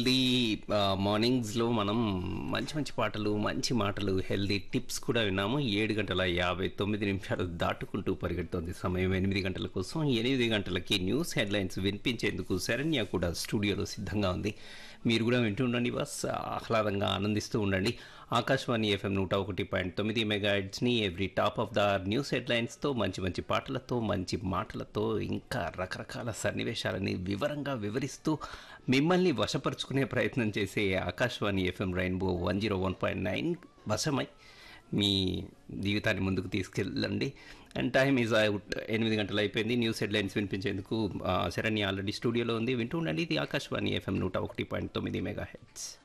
healthy మార్నింగ్స్లో మనం మంచి మంచి పాటలు మంచి మాటలు హెల్దీ టిప్స్ కూడా విన్నాము ఏడు గంటల యాభై తొమ్మిది నిమిషాలు దాటుకుంటూ పరిగెడుతోంది సమయం ఎనిమిది గంటల కోసం ఎనిమిది గంటలకి న్యూస్ హెడ్లైన్స్ వినిపించేందుకు శరణ్య కూడా స్టూడియోలో సిద్ధంగా ఉంది మీరు కూడా వింటూ ఉండండి బస్ ఆహ్లాదంగా ఆనందిస్తూ ఉండండి ఆకాశవాణి ఎఫ్ఎం నూట ఒకటి పాయింట్ తొమ్మిది మెగా హెడ్స్ని every top of the news హెడ్లైన్స్తో మంచి మంచి పాటలతో మంచి మాటలతో ఇంకా రకరకాల సన్నివేశాలని వివరంగా వివరిస్తూ మిమ్మల్ని వశపరుచుకునే ప్రయత్నం చేసే Akashvani FM Rainbow one zero one point nine వశమై మీ జీవితాన్ని ముందుకు తీసుకెళ్ళండి అండ్ టైమ్ ఈజ్ అవుట్ ఎనిమిది గంటలు అయిపోయింది న్యూస్ హెడ్లైన్స్ వినిపించేందుకు ఆ, శరణ్య ఆల్రెడీ స్టూడియోలో ఉంది వింటూ ఉండండి ఇది ఆకాశవాణి ఎఫ్ఎం నూట ఒకటి పాయింట్ తొమ్మిది మెగా హెడ్స్